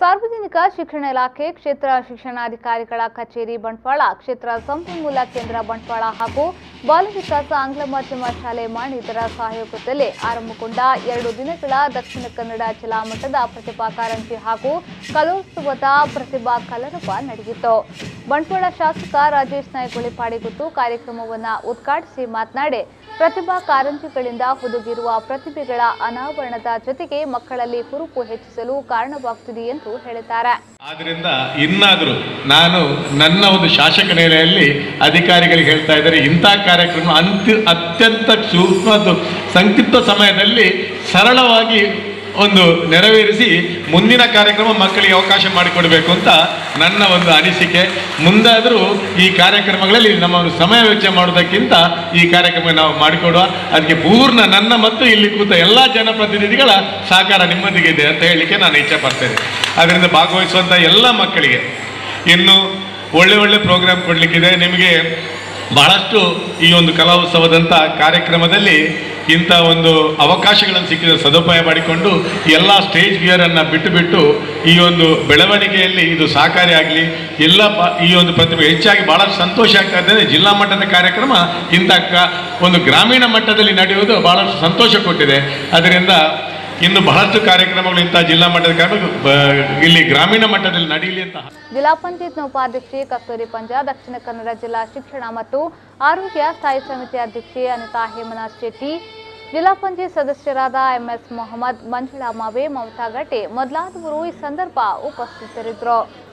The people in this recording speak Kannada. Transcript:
ಸಾರ್ವಜನಿಕ ಶಿಕ್ಷಣ ಇಲಾಖೆ ಕ್ಷೇತ್ರ ಶಿಕ್ಷಣಾಧಿಕಾರಿಗಳ ಕಚೇರಿ ಬಂಟ್ವಾಳ ಕ್ಷೇತ್ರ ಸಂಪನ್ಮೂಲ ಕೇಂದ್ರ ಬಂಟ್ವಾಳ ಹಾಗೂ ಬಾಲ ವಿಕಾಸ ಆಂಗ್ಲ ಮಾಧ್ಯಮ ಶಾಲೆ ಮಾಣಿದರ ಸಹಯೋಗದಲ್ಲಿ ಆರಂಭಗೊಂಡ ಎರಡು ದಿನಗಳ ದಕ್ಷಿಣ ಕನ್ನಡ ಜಿಲ್ಲಾ ಮಟ್ಟದ ಪ್ರತಿಭಾ ಕಾರಂಜಿ ಹಾಗೂ ಕಲೋತ್ಸವದ ಪ್ರತಿಭಾ ಕಲರಪ ನಡೆಯಿತು ಬಂಟ್ವಾಳ ಶಾಸಕ ರಾಜೇಶ್ ನಾಯ್ಕ ಗುಳಿಪಾಡಿಗುತ್ತು ಕಾರ್ಯಕ್ರಮವನ್ನು ಉದ್ಘಾಟಿಸಿ ಮಾತನಾಡಿ ಪ್ರತಿಭಾ ಕಾರಂಜಿಗಳಿಂದ ಹುದುಗಿರುವ ಪ್ರತಿಭೆಗಳ ಅನಾವರಣದ ಜೊತೆಗೆ ಮಕ್ಕಳಲ್ಲಿ ಹುರುಪು ಹೆಚ್ಚಿಸಲು ಕಾರಣವಾಗುತ್ತಿದೆ ಎಂದು ಹೇಳಿದ್ದಾರೆ ಆದ್ರಿಂದ ಇನ್ನಾದರೂ ನಾನು ನನ್ನ ಒಂದು ಶಾಸಕ ನೆಲೆಯಲ್ಲಿ ಅಧಿಕಾರಿಗಳಿಗೆ ಹೇಳ್ತಾ ಇದ್ದಾರೆ ಇಂಥ ಕಾರ್ಯಕ್ರಮ ಅಂತ್ಯ ಅತ್ಯಂತ ಸೂಕ್ಷ್ಮ ಮತ್ತು ಸಂಕ್ಷಿಪ್ತ ಸಮಯದಲ್ಲಿ ಸರಳವಾಗಿ ಒಂದು ನೆರವೇರಿಸಿ ಮುಂದಿನ ಕಾರ್ಯಕ್ರಮ ಮಕ್ಕಳಿಗೆ ಅವಕಾಶ ಮಾಡಿಕೊಡ್ಬೇಕು ಅಂತ ನನ್ನ ಒಂದು ಅನಿಸಿಕೆ ಮುಂದಾದರೂ ಈ ಕಾರ್ಯಕ್ರಮಗಳಲ್ಲಿ ನಮ್ಮ ಒಂದು ಸಮಯ ವೆಚ್ಚ ಮಾಡೋದಕ್ಕಿಂತ ಈ ಕಾರ್ಯಕ್ರಮ ನಾವು ಮಾಡಿಕೊಡುವ ಅದಕ್ಕೆ ಪೂರ್ಣ ನನ್ನ ಮತ್ತು ಇಲ್ಲಿ ಕೂತ ಎಲ್ಲ ಜನಪ್ರತಿನಿಧಿಗಳ ಸಹಕಾರ ನಿಮ್ಮೊಂದಿಗೆ ಇದೆ ಅಂತ ಹೇಳಲಿಕ್ಕೆ ನಾನು ಇಚ್ಛೆ ಪಡ್ತೇನೆ ಅದರಿಂದ ಭಾಗವಹಿಸುವಂಥ ಎಲ್ಲ ಮಕ್ಕಳಿಗೆ ಇನ್ನು ಒಳ್ಳೆ ಒಳ್ಳೆ ಪ್ರೋಗ್ರಾಮ್ ಕೊಡಲಿಕ್ಕಿದೆ ನಿಮಗೆ ಬಹಳಷ್ಟು ಈ ಒಂದು ಕಲೋತ್ಸವದಂಥ ಕಾರ್ಯಕ್ರಮದಲ್ಲಿ ಇಂಥ ಒಂದು ಅವಕಾಶಗಳನ್ನು ಸಿಕ್ಕಿದ ಸದುಪಯೋಗ ಮಾಡಿಕೊಂಡು ಎಲ್ಲ ಸ್ಟೇಜ್ ಫಿಯರನ್ನು ಬಿಟ್ಟು ಬಿಟ್ಟು ಈ ಒಂದು ಬೆಳವಣಿಗೆಯಲ್ಲಿ ಇದು ಸಹಕಾರಿಯಾಗಲಿ ಎಲ್ಲ ಪ ಈ ಒಂದು ಪ್ರತಿಭೆ ಹೆಚ್ಚಾಗಿ ಬಹಳಷ್ಟು ಸಂತೋಷ ಆಗ್ತಾ ಇದೆ ಜಿಲ್ಲಾ ಮಟ್ಟದ ಕಾರ್ಯಕ್ರಮ ಇಂಥ ಕ ಒಂದು ಗ್ರಾಮೀಣ ಮಟ್ಟದಲ್ಲಿ ನಡೆಯುವುದು ಬಹಳಷ್ಟು ಸಂತೋಷ ಕೊಟ್ಟಿದೆ ಅದರಿಂದ ಇನ್ನು ಬಹಳಷ್ಟು ಕಾರ್ಯಕ್ರಮಗಳು ಇಂಥ ಜಿಲ್ಲಾ ಮಟ್ಟದ ಕಾರ್ಯಕ್ರಮ ಬ- ಇಲ್ಲಿ ಗ್ರಾಮೀಣ ಮಟ್ಟದಲ್ಲಿ ನಡೆಯಲಿ ಅಂತ ಜಿಲ್ಲಾ ಪಂಚಾಯತ್ನ ಉಪಾಧ್ಯಕ್ಷೆ ಕಸ್ತೂರಿ ಪಂಜಾ ದಕ್ಷಿಣ ಕನ್ನಡ ಜಿಲ್ಲಾ ಶಿಕ್ಷಣ ಮತ್ತು ಆರೋಗ್ಯ ಸ್ಥಾಯಿ ಸಮಿತಿ ಅಧ್ಯಕ್ಷೆ ಅನಿತಾ ಹೇಮನಾಥ್ ಶೆಟ್ಟಿ ಜಿಲ್ಲಾ ಪಂಚಾಯತ್ ಸದಸ್ಯರಾದ ಎಂಎಸ್ ಮೊಹಮ್ಮದ್ ಮಂಜುಳಾ ಮಾವೆ ಮಮತಾ ಗಟ್ಟೆ ಮೊದಲಾದವರು ಈ ಸಂದರ್ಭ ಉಪಸ್ಥಿತರಿದ್ದರು